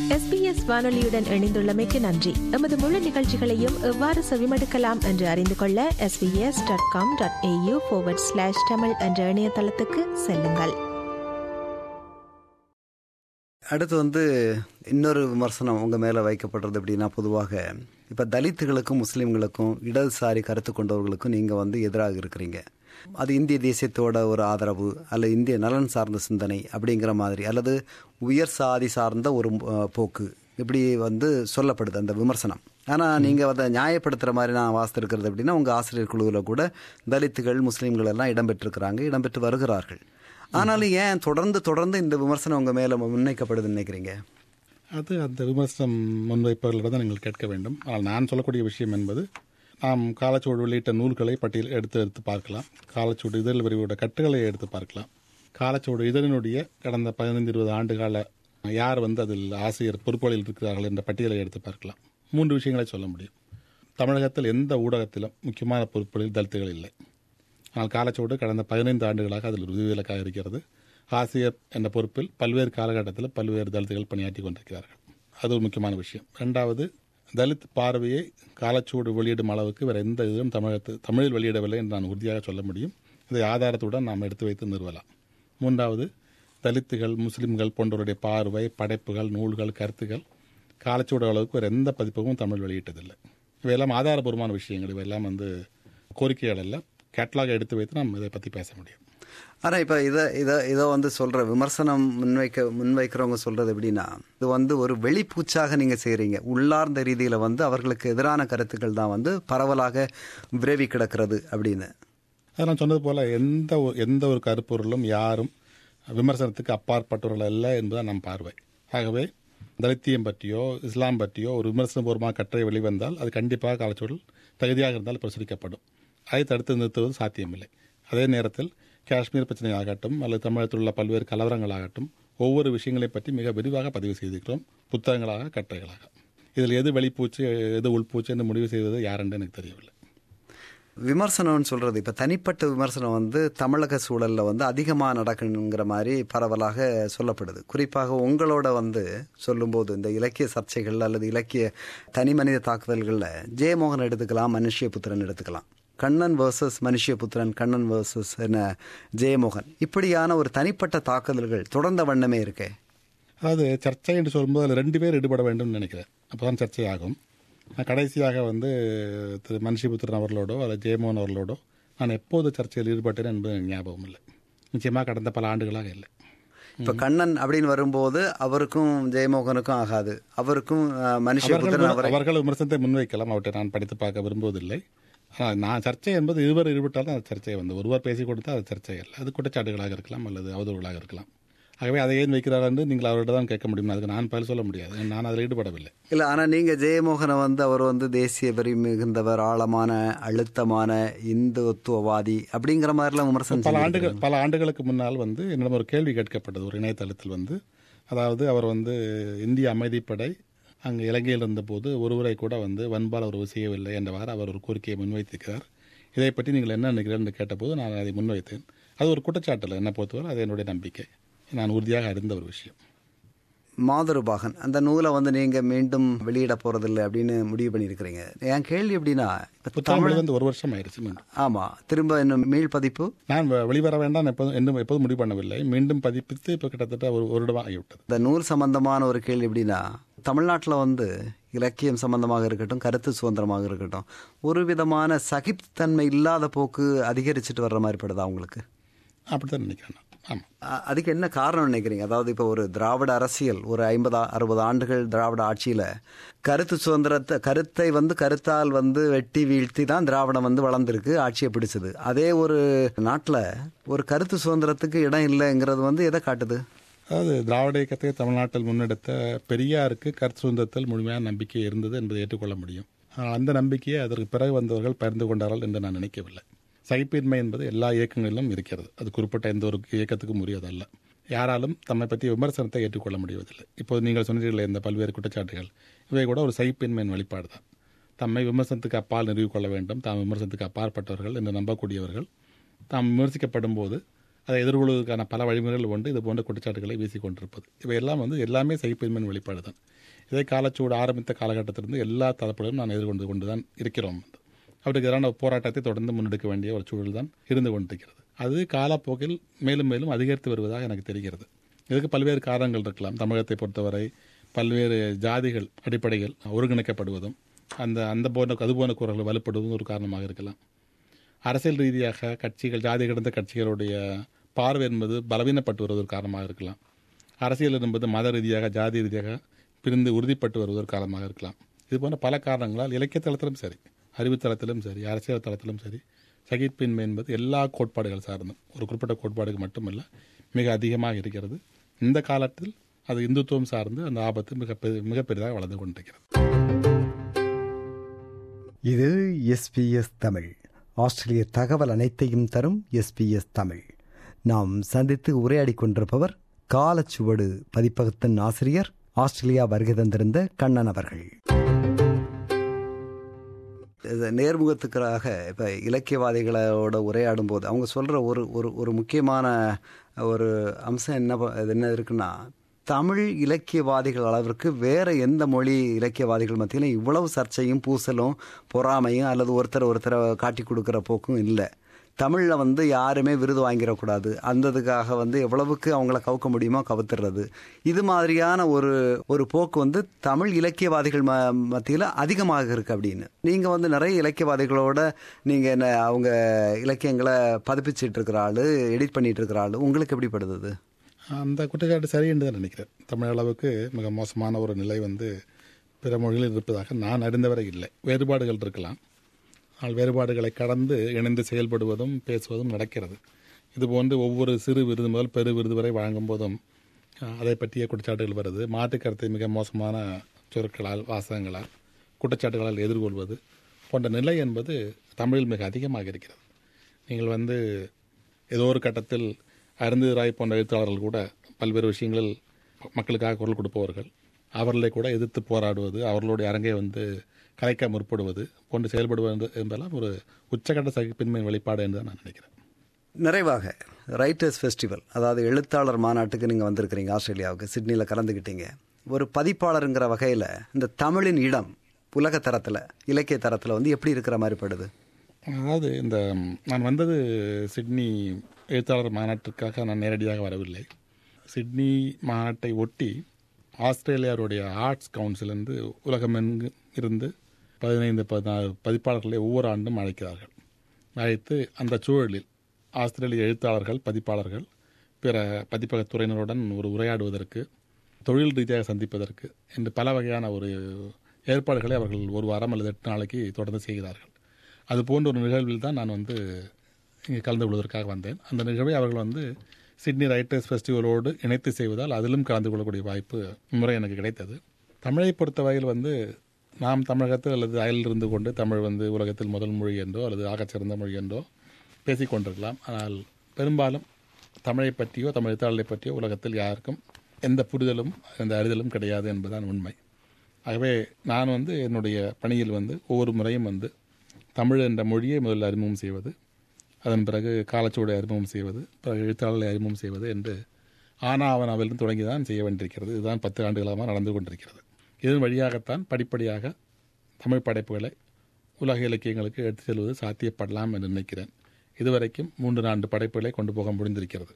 SBS வானொலியுடன் இணைந்துள்ளமைக்கு நன்றி எமது முழு நிகழ்ச்சிகளையும் எவ்வாறு செவிமடுக்கலாம் என்று அறிந்து கொள்ள SBS dot com dot AU slash Tamil என்ற இணையதளத்துக்கு செல்லுங்கள் அடுத்து வந்து இன்னொரு விமர்சனம் உங்கள் மேலே வைக்கப்படுறது எப்படின்னா பொதுவாக இப்போ தலித்துகளுக்கும் முஸ்லீம்களுக்கும் இடதுசாரி கருத்து கொண்டவர்களுக்கும் நீங்கள் வந்து எதிராக இருக்கிறீங்க அது இந்திய தேசியத்தோட ஒரு ஆதரவு அல்லது இந்திய நலன் சார்ந்த சிந்தனை அப்படிங்கிற மாதிரி அல்லது உயர் சாதி சார்ந்த ஒரு அஹ், போக்கு இப்படி வந்து சொல்லப்படுது அந்த விமர்சனம் ஆனால் நீங்கள் அதை நியாயப்படுத்துகிற மாதிரி நான் வாசித்திருக்கிறது அப்படின்னா உங்கள் ஆசிரியர் குழுவில் கூட தலித்துகள் முஸ்லீம்கள் எல்லாம் இடம்பெற்றிருக்கிறாங்க இடம்பெற்று வருகிறார்கள் ஆனாலும் ஏன் தொடர்ந்து தொடர்ந்து இந்த விமர்சனம் உங்கள் மேலே முன்வைக்கப்படுதுன்னு நினைக்கிறீங்க அது அந்த விமர்சனம் முன்வைப்பவர்களிடம் தான் நீங்கள் கேட்க வேண்டும் ஆனால் நான் சொல்லக்கூடிய விஷயம் என்பது நாம் காலச்சுவடு வெளியிட்ட நூல்களை பட்டியல் எடுத்து எடுத்து பார்க்கலாம் காலச்சுவடு இதழ் விரிவோட கட்டுகளை எடுத்து பார்க்கலாம் காலச்சுவடு இதழினுடைய கடந்த பதினைந்து இருபது ஆண்டு கால யார் வந்து அதில் ஆசிரியர் பொறுப்புகளில் இருக்கிறார்கள் என்ற பட்டியலை எடுத்து பார்க்கலாம் மூன்று விஷயங்களை சொல்ல முடியும் தமிழகத்தில் எந்த ஊடகத்திலும் முக்கியமான பொறுப்புகளில் தலித்துகள் இல்லை ஆனால் காலச்சுவடு கடந்த பதினைந்து ஆண்டுகளாக அதில் ஒரு விதிவிலக்காக இருக்கிறது ஆசிரியர் என்ற பொறுப்பில் பல்வேறு காலகட்டத்தில் பல்வேறு தலித்துகள் பணியாற்றி கொண்டிருக்கிறார்கள் அது ஒரு முக்கியமான விஷயம் ரெண்டாவது தலித் பார்வையை காலச்சுவடு வெளியிடும் அளவுக்கு வேறு எந்த இதுவும் தமிழகத்து தமிழில் வெளியிடவில்லை என்று நான் உறுதியாக சொல்ல முடியும் இதை ஆதாரத்துடன் நாம் எடுத்து வைத்து நிறுவலாம் மூன்றாவது தலித்துகள் முஸ்லிம்கள் போன்றவருடைய பார்வை படைப்புகள் நூல்கள் கருத்துக்கள் காலச்சுவடு அளவுக்கு வேறு எந்த பதிப்பகமும் தமிழ் வெளியிட்டதில்லை இவையெல்லாம் ஆதாரபூர்வமான விஷயங்கள் இவையெல்லாம் வந்து கோரிக்கைகள் அல்ல கேட்லாக் எடுத்து வைத்து நாம் இதை பற்றி பேச முடியும் ஆனால் இப்போ இதை இதை இதை வந்து சொல்கிற விமர்சனம் முன்வைக்க முன்வைக்கிறவங்க சொல்கிறது எப்படின்னா இது வந்து ஒரு வெளிப்பூச்சாக நீங்கள் செய்கிறீங்க உள்ளார்ந்த ரீதியில் வந்து அவர்களுக்கு எதிரான கருத்துக்கள் தான் வந்து பரவலாக விரவி கிடக்கிறது அப்படின்னு அது நான் சொன்னது போல எந்த ஒரு எந்த ஒரு கருப்பொருளும் யாரும் விமர்சனத்துக்கு அப்பாற்பட்டவர்கள் அல்ல என்பதுதான் நம் பார்வை ஆகவே தலித்தியம் பற்றியோ இஸ்லாம் பற்றியோ ஒரு விமர்சனபூர்வமாக கட்டுரை வெளிவந்தால் அது கண்டிப்பாக காலச்சூழல் தகுதியாக இருந்தால் பிரசுரிக்கப்படும் அதை தடுத்து நிறுத்துவது சாத்தியமில்லை அதே நேரத்தில் காஷ்மீர் பிரச்சனை ஆகட்டும் அல்லது தமிழகத்தில் உள்ள பல்வேறு கலவரங்களாகட்டும் ஒவ்வொரு விஷயங்களை பற்றி மிக விரிவாக பதிவு செய்திருக்கிறோம் புத்தகங்களாக கட்டுரைகளாக இதில் எது வெளிப்பூச்சு எது உள்பூச்சு என்று முடிவு செய்வது யாரென்று எனக்கு தெரியவில்லை விமர்சனம்னு சொல்கிறது இப்போ தனிப்பட்ட விமர்சனம் வந்து தமிழக சூழலில் வந்து அதிகமாக நடக்கணுங்கிற மாதிரி பரவலாக சொல்லப்படுது குறிப்பாக உங்களோட வந்து சொல்லும்போது இந்த இலக்கிய சர்ச்சைகள் அல்லது இலக்கிய தனி மனித தாக்குதல்களில் ஜெயமோகன் எடுத்துக்கலாம் மனுஷியபுத்திரன் எடுத்துக்கலாம் கண்ணன் வர்சஸ் மனுஷியபுத்திரன் கண்ணன் வர்சஸ் என்ன ஜெயமோகன் இப்படியான ஒரு தனிப்பட்ட தாக்குதல்கள் தொடர்ந்த வண்ணமே இருக்கே அதாவது சர்ச்சை என்று சொல்லும்போது அதில் ரெண்டு பேர் ஈடுபட வேண்டும்னு நினைக்கிறேன் அப்போ தான் சர்ச்சை ஆகும் நான் கடைசியாக வந்து திரு மனுஷிபுத்திரன் அவர்களோடோ அல்லது ஜெயமோகன் அவர்களோடோ நான் எப்போது சர்ச்சையில் ஈடுபட்டேன் என்பது எனக்கு ஞாபகம் இல்லை நிச்சயமாக கடந்த பல ஆண்டுகளாக இல்லை இப்போ கண்ணன் அப்படின்னு வரும்போது அவருக்கும் ஜெயமோகனுக்கும் ஆகாது அவருக்கும் அஹ், மனுஷியபுத்திரன் அவர்கள் அவரை அவர்கள் விமர்சனத்தை முன்வைக்கலாம் அவற்றை நான் படித்து பார்க்க விரும்புவதில்லை ஆனால் நான் சர்ச்சை என்பது இருவர் ஈடுபட்டால் தான் அது சர்ச்சை வந்து ஒருவர் பேசிக் கொடுத்தால் அது சர்ச்சை அல்ல அது குற்றச்சாட்டுகளாக இருக்கலாம் அல்லது அவதூறுகளாக இருக்கலாம் ஆகவே அதை ஏன் வைக்கிறார் என்று நீங்கள் அவர்கிட்ட தான் கேட்க முடியும் அதுக்கு நான் பதில் சொல்ல முடியாது நான் அதில் ஈடுபடவில்லை இல்லை ஆனால் நீங்கள் ஜெயமோகனை வந்து அவர் வந்து தேசிய வெறி மிகுந்தவர் ஆழமான அழுத்தமான இந்துத்துவவாதி அப்படிங்கிற மாதிரிலாம் விமர்சனம் பல செஞ்சிருக்காரு. ஆண்டுகள் பல ஆண்டுகளுக்கு முன்னால் வந்து என்னிடம் ஒரு கேள்வி கேட்கப்பட்டது ஒரு இணையதளத்தில் வந்து அதாவது அவர் வந்து இந்திய அமைதிப்படை அங்கே இலங்கையில் இருந்தபோது ஒருவரை கூட வந்து வன்பால் அவர் செய்யவில்லை என்றவாறு அவர் ஒரு கோரிக்கையை முன்வைத்திருக்கிறார் இதை பற்றி நீங்கள் என்ன நினைக்கிறீர்கள் என்று கேட்டபோது நான் அதை முன்வைத்தேன் அது ஒரு குற்றச்சாட்டு இல்லை என்னை பொறுத்தவரை அது என்னுடைய நம்பிக்கை நான் உறுதியாக அறிந்த ஒரு விஷயம் மாதுருபாகன் அந்த நூலை வந்து நீங்கள் மீண்டும் வெளியிட போகிறதில்ல அப்படின்னு முடிவு பண்ணியிருக்கிறீங்க என் கேள்வி எப்படின்னா இப்போ புத்தகம் வந்து ஒரு வருஷம் ஆயிடுச்சு மீண்டும் ஆமாம் திரும்ப இன்னும் மீள் பதிப்பு நான் வெ- வெளிவர வேண்டாம் எப்போதும் இன்னும் எப்போதும் முடிவு பண்ணவில்லை மீண்டும் பதிப்பித்து இப்போ கிட்டத்தட்ட ஒரு ஒரு வருடம் ஆகிவிட்டது இந்த நூல் சம்பந்தமான ஒரு கேள்வி எப்படின்னா தமிழ்நாட்டில் வந்து இலக்கியம் சம்பந்தமாக இருக்கட்டும் கருத்து சுதந்திரமாக இருக்கட்டும் ஒரு விதமான சகிப்புத்தன்மை இல்லாத போக்கு அதிகரிச்சுட்டு வர்ற மாதிரி படுதா உங்களுக்கு அப்படித்தான் நினைக்கிறேன் நான் ஆமாம் அ- அதுக்கு என்ன காரணம் நினைக்கிறீங்க அதாவது இப்போ ஒரு திராவிட அரசியல் ஒரு ஐம்பது அறுபது ஆண்டுகள் திராவிட ஆட்சியில் கருத்து சுதந்திரத்தை கருத்தை வந்து கருத்தால் வந்து வெட்டி வீழ்த்தி தான் திராவிடம் வந்து வளர்ந்துருக்கு ஆட்சியை பிடிச்சது அதே ஒரு நாட்டில் ஒரு கருத்து சுதந்திரத்துக்கு இடம் இல்லைங்கிறது வந்து எதை காட்டுது அதாவது திராவிட இயக்கத்தை தமிழ்நாட்டில் முன்னெடுத்த பெரியாருக்கு கருத்து சுதந்திரத்தில் முழுமையான நம்பிக்கை இருந்தது என்பதை ஏற்றுக்கொள்ள முடியும் ஆனால் அந்த நம்பிக்கையை அதற்கு பிறகு வந்தவர்கள் பகிர்ந்து கொண்டார்கள் என்று நான் நினைக்கவில்லை சகிப்பின்மை என்பது எல்லா இயக்கங்களிலும் இருக்கிறது அது குறிப்பிட்ட எந்த ஒரு இயக்கத்துக்கும் உரியதல்ல யாராலும் தம்மை பற்றிய விமர்சனத்தை ஏற்றுக்கொள்ள முடிவதில்லை இப்போது நீங்கள் சொன்னீர்களே இந்த பல்வேறு குற்றச்சாட்டுகள் இவை கூட ஒரு சகிப்பின்மையின் வெளிப்பாடு தான் தம்மை விமர்சனத்துக்கு அப்பால் நிறுவிக்கொள்ள வேண்டும் தாம் விமர்சனத்துக்கு அப்பாற்பட்டவர்கள் என்று நம்பக்கூடியவர்கள் தாம் விமர்சிக்கப்படும் போது அதை எதிர்கொள்வதற்கான பல வழிமுறைகள் உண்டு இது போன்ற குற்றச்சாட்டுகளை வீசிக் கொண்டிருப்பது இவையெல்லாம் வந்து எல்லாமே சகிப்பின்மையின் வெளிப்பாடு தான் இதை காலச்சூடு ஆரம்பித்த காலகட்டத்திலிருந்து எல்லா தரப்புகளும் நான் எதிர்கொண்டு கொண்டு தான் இருக்கிறோம் அவருக்கு எதிரான போராட்டத்தை தொடர்ந்து முன்னெடுக்க வேண்டிய ஒரு சூழல் தான் இருந்து கொண்டிருக்கிறது அது காலப்போக்கில் மேலும் மேலும் அதிகரித்து வருவதாக எனக்கு தெரிகிறது இதுக்கு பல்வேறு காரணங்கள் இருக்கலாம் தமிழகத்தை பொறுத்தவரை பல்வேறு ஜாதிகள் அடிப்படையில் ஒருங்கிணைக்கப்படுவதும் அந்த அந்த போன்ற அது போன்ற குரல்கள் வலுப்படுவதும் ஒரு காரணமாக இருக்கலாம் அரசியல் ரீதியாக கட்சிகள் ஜாதி கடந்த கட்சிகளுடைய பார்வை என்பது பலவீனப்பட்டு வருவது ஒரு காரணமாக இருக்கலாம் அரசியல் என்பது மத ரீதியாக ஜாதி ரீதியாக பிரிந்து உறுதிப்பட்டு வருவது ஒரு காரணமாக இருக்கலாம் இது போன்ற பல காரணங்களால் இலக்கிய தளத்திலும் சரி அறிவு தளத்திலும் சரி அரசியல் தளத்திலும் சரி சகிப்பின்மை என்பது எல்லா கோட்பாடுகள் சார்ந்தும் ஒரு குறிப்பிட்ட கோட்பாடுக்கு மட்டுமல்ல மிக அதிகமாக இருக்கிறது இந்த காலத்தில் அது இந்துத்துவம் சார்ந்து அந்த ஆபத்து மிக பெ- மிக பெரிதாக வளர்ந்து கொண்டிருக்கிறது இது எஸ்பிஎஸ் தமிழ் ஆஸ்திரேலிய தகவல் அனைத்தையும் தரும் எஸ்பிஎஸ் தமிழ் நாம் சந்தித்து உரையாடிக் கொண்டிருப்பவர் காலச்சுவடு பதிப்பகத்தின் ஆசிரியர் ஆஸ்திரேலியா வருகை தந்திருந்த கண்ணன் அவர்கள் இது நேர்முகத்துக்காக இப்போ இலக்கியவாதிகளோட உரையாடும் போது அவங்க சொல்கிற ஒரு ஒரு ஒரு முக்கியமான ஒரு அம்சம் என்ன ப- அது என்ன இருக்குன்னா தமிழ் இலக்கியவாதிகள் அளவிற்கு வேற எந்த மொழி இலக்கியவாதிகள் மத்தியிலும் இவ்வளவு சர்ச்சையும் பூசலும் பொறாமையும் அல்லது ஒருத்தர் ஒருத்தரை காட்டி கொடுக்குற போக்கும் இல்லை தமிழில் வந்து யாருமே விருது வாங்கிடக்கூடாது அந்ததுக்காக வந்து எவ்வளவுக்கு அவங்கள கவுக்க முடியுமோ கவுத்துறது இது மாதிரியான ஒரு ஒரு போக்கு வந்து தமிழ் இலக்கியவாதிகள் ம மத்தியில் அதிகமாக இருக்கு அப்படின்னு நீங்கள் வந்து நிறைய இலக்கியவாதிகளோட நீங்கள் என்ன அவங்க இலக்கியங்களை பதிப்பிச்சிட்டு இருக்கிற ஆளு எடிட் பண்ணிட்டு இருக்கிற ஆளு உங்களுக்கு எப்படி படுது அது? அந்த குற்றச்சாட்டு சரி என்று தான் நினைக்கிறேன் தமிழ் அளவுக்கு மிக மோசமான ஒரு நிலை வந்து பிற மொழிகளில் இருப்பதாக நான் அறிந்தவரை இல்லை வேறுபாடுகள் இருக்கலாம் ஆனால் வேறுபாடுகளை கடந்து இணைந்து செயல்படுவதும் பேசுவதும் நடக்கிறது இதுபோன்று ஒவ்வொரு சிறு விருது முதல் பெரு விருது வரை வழங்கும் போதும் அஹ், அதை பற்றிய குற்றச்சாட்டுகள் வருது மாற்றுக் கருத்தை மிக மோசமான சொற்களால் வாசகங்களால் குற்றச்சாட்டுகளால் எதிர்கொள்வது போன்ற நிலை என்பது தமிழில் மிக அதிகமாக இருக்கிறது நீங்கள் வந்து ஏதோ ஒரு கட்டத்தில் அருந்தராய் போன்ற எழுத்தாளர்கள் கூட பல்வேறு விஷயங்களில் மக்களுக்காக குரல் கொடுப்பவர்கள் அவர்களை கூட எதிர்த்து போராடுவது அவர்களுடைய அரங்கை வந்து கலைக்க முற்படுவது போன்று செயல்படுவது என்பதெல்லாம் ஒரு உச்சகட்ட சகிப்பின்மையின் வெளிப்பாடு என்று தான் நான் நினைக்கிறேன் நிறைவாக ரைட்டர்ஸ் ஃபெஸ்டிவல் அதாவது எழுத்தாளர் மாநாட்டுக்கு நீங்கள் வந்திருக்கிறீங்க ஆஸ்திரேலியாவுக்கு சிட்னியில் கலந்துக்கிட்டீங்க ஒரு பதிப்பாளருங்கிற வகையில் இந்த தமிழின் இடம் உலக தரத்தில் இலக்கிய தரத்தில் வந்து எப்படி இருக்கிற மாதிரி படுது அதாவது இந்த ம், நான் வந்தது சிட்னி எழுத்தாளர் மாநாட்டிற்காக நான் நேரடியாக வரவில்லை சிட்னி மாநாட்டை ஒட்டி ஆஸ்திரேலியாவுடைய ஆர்ட்ஸ் கவுன்சிலிருந்து உலகமெங்கு இருந்து பதினைந்து பதினாறு பதிப்பாளர்களை ஒவ்வொரு ஆண்டும் அழைக்கிறார்கள் அழைத்து அந்த சூழலில் ஆஸ்திரேலிய எழுத்தாளர்கள் பதிப்பாளர்கள் பிற பதிப்பகத் துறையினருடன் ஒரு உரையாடுவதற்கு தொழில் ரீதியாக சந்திப்பதற்கு என்று பல வகையான ஒரு ஏற்பாடுகளை அவர்கள் ஒரு வாரம் அல்லது எட்டு நாளைக்கு தொடர்ந்து செய்கிறார்கள் அது போன்ற ஒரு நிகழ்வில் தான் நான் வந்து இங்கே கலந்து கொள்வதற்காக வந்தேன் அந்த நிகழ்வை அவர்கள் வந்து சிட்னி ரைட்டர்ஸ் ஃபெஸ்டிவலோடு இணைத்து செய்வதால் அதிலும் கலந்து கொள்ளக்கூடிய வாய்ப்பு முறை எனக்கு கிடைத்தது தமிழை பொறுத்தவரையில் வந்து நாம் தமிழகத்தில் அல்லது அயலில் இருந்து கொண்டு தமிழ் வந்து உலகத்தில் முதல் மொழி என்றோ அல்லது ஆகச்சிறந்த மொழி என்றோ பேசிக் கொண்டிருக்கலாம் ஆனால் பெரும்பாலும் தமிழை பற்றியோ தமிழ் எழுத்தாளரை பற்றியோ உலகத்தில் யாருக்கும் எந்த புரிதலும் எந்த அறிதலும் கிடையாது என்பதுதான் உண்மை ஆகவே நான் வந்து என்னுடைய பணியில் வந்து ஒவ்வொரு முறையும் வந்து தமிழ் என்ற மொழியை முதல்ல அறிமுகம் செய்வது அதன் பிறகு காலச்சுவடை அறிமுகம் செய்வது பிறகு எழுத்தாளர்களை அறிமுகம் செய்வது என்று ஆனா அவனாவிலிருந்து தொடங்கி தான் செய்ய வேண்டியிருக்கிறது இதுதான் பத்து ஆண்டுகளாக நடந்து கொண்டிருக்கிறது இதன் வழியாகத்தான் படிப்படியாக தமிழ் படைப்புகளை உலக இலக்கியங்களுக்கு எடுத்துச் செல்வது சாத்தியப்படலாம் என்று நினைக்கிறேன் இதுவரைக்கும் மூன்று நான்கு படைப்புகளை கொண்டு போக முடிந்திருக்கிறது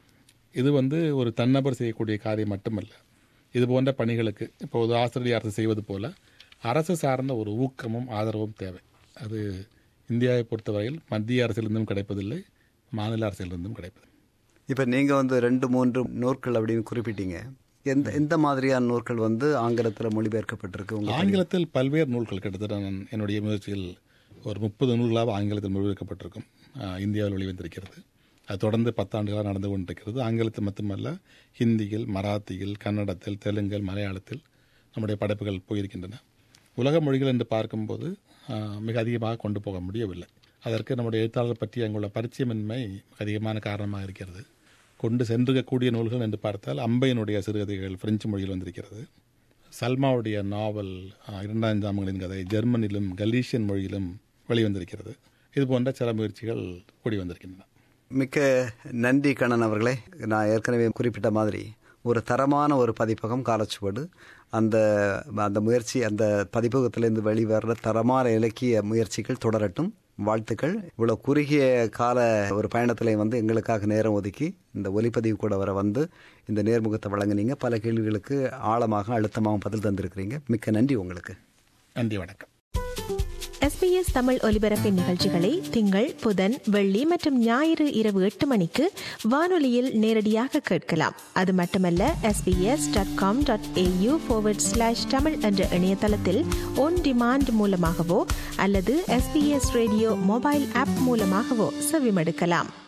இது வந்து ஒரு தன்னபர் செய்யக்கூடிய காரியம் மட்டுமல்ல இது போன்ற பணிகளுக்கு இப்போது ஆஸ்திரேலிய அரசு செய்வது போல அரசு சார்ந்த ஒரு ஊக்கமும் ஆதரவும் தேவை அது இந்தியாவை பொறுத்தவரையில் மத்திய அரசிலிருந்தும் கிடைப்பதில்லை மாநில அரசிலிருந்தும் கிடைப்பதில்லை இப்போ நீங்கள் வந்து ரெண்டு மூன்று நூற்கள் அப்படின்னு குறிப்பிட்டீங்க எந்த எந்த மாதிரியான நூற்கள் வந்து ஆங்கிலத்தில் மொழிபெயர்க்கப்பட்டிருக்கு உங்க ஆங்கிலத்தில் பல்வேறு நூல்கள் கிட்டத்தட்ட நான் என்னுடைய முயற்சியில் ஒரு முப்பது நூல்களாக ஆங்கிலத்தில் மொழிபெயர்க்கப்பட்டிருக்கும் ஆஹ், இந்தியாவில் வெளிவந்திருக்கிறது அது தொடர்ந்து பத்தாண்டுகளாக நடந்து கொண்டிருக்கிறது ஆங்கிலத்தில் மட்டுமல்ல ஹிந்தியில் மராத்தியில் கன்னடத்தில் தெலுங்கில் மலையாளத்தில் நம்முடைய படைப்புகள் போயிருக்கின்றன உலக மொழிகள் என்று பார்க்கும்போது ஆஹ், மிக அதிகமாக கொண்டு போக முடியவில்லை அதற்கு நம்முடைய எழுத்தாளர் பற்றி அங்குள்ள பரிச்சயமின்மை மிக அதிகமான காரணமாக இருக்கிறது கொண்டு சென்றிருக்கக்கூடிய நூல்கள் என்று பார்த்தால் அம்பையனுடைய சிறுகதைகள் பிரெஞ்சு மொழியில் வந்திருக்கிறது சல்மாவுடைய நாவல் ஆஹ், இரண்டாம் ஜாமங்களின் கதை ஜெர்மனிலும் கலீஷியன் மொழியிலும் வெளிவந்திருக்கிறது இது போன்ற சில முயற்சிகள் கூடி வந்திருக்கின்றன மிக்க நன்றி கண்ணன் அவர்களே நான் ஏற்கனவே குறிப்பிட்ட மாதிரி ஒரு தரமான ஒரு பதிப்பகம் காலச்சுவடு அந்த அந்த முயற்சி அந்த பதிப்பகத்திலிருந்து வெளிவர்ற தரமான இலக்கிய முயற்சிகள் தொடரட்டும் வாழ்த்துக்கள் இவ்வளோ குறுகிய கால ஒரு பயணத்தில் வந்து எங்களுக்காக நேரம் ஒதுக்கி இந்த ஒலிப்பதிவு கூட வர வந்து இந்த நேர்முகத்தை வழங்குனீங்க பல கேள்விகளுக்கு ஆழமாக அழுத்தமாகவும் பதில் தந்திருக்கிறீங்க மிக்க நன்றி உங்களுக்கு நன்றி வணக்கம் எஸ்பிஎஸ் தமிழ் ஒலிபரப்பின் நிகழ்ச்சிகளை திங்கள் புதன் வெள்ளி மற்றும் ஞாயிறு இரவு எட்டு மணிக்கு வானொலியில் நேரடியாக கேட்கலாம் அது மட்டுமல்ல SBS dot com dot AU slash Tamil என்ற இணையதளத்தில் ஒன் டிமாண்ட் மூலமாகவோ அல்லது எஸ்பிஎஸ் ரேடியோ மொபைல் ஆப் மூலமாகவோ செவிமடுக்கலாம்